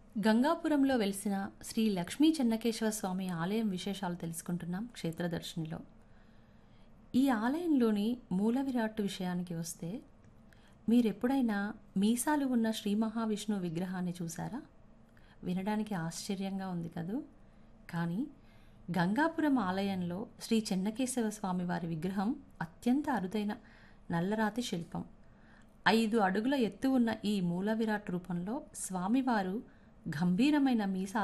గంగాపురంలో వెలిసిన శ్రీ లక్ష్మీ చెన్నకేశవ స్వామి ఆలయం విశేషాలు తెలుసుకుంటున్నాం క్షేత్రదర్శినిలో ఈ ఆలయంలోని మూల విరాట్ విషయానికి వస్తే మీరెప్పుడైనా మీసాలు ఉన్న శ్రీ మహావిష్ణువు విగ్రహాన్ని చూసారా వినడానికి ఆశ్చర్యంగా ఉంది కదూ కానీ గంగాపురం ఆలయంలో శ్రీ చెన్నకేశవ స్వామి వారి విగ్రహం అత్యంత అరుదైన నల్లరాతి శిల్పం ఐదు అడుగుల ఎత్తు ఉన్న ఈ మూల విరాట్ రూపంలో స్వామివారు గంభీరమైన మీసాలు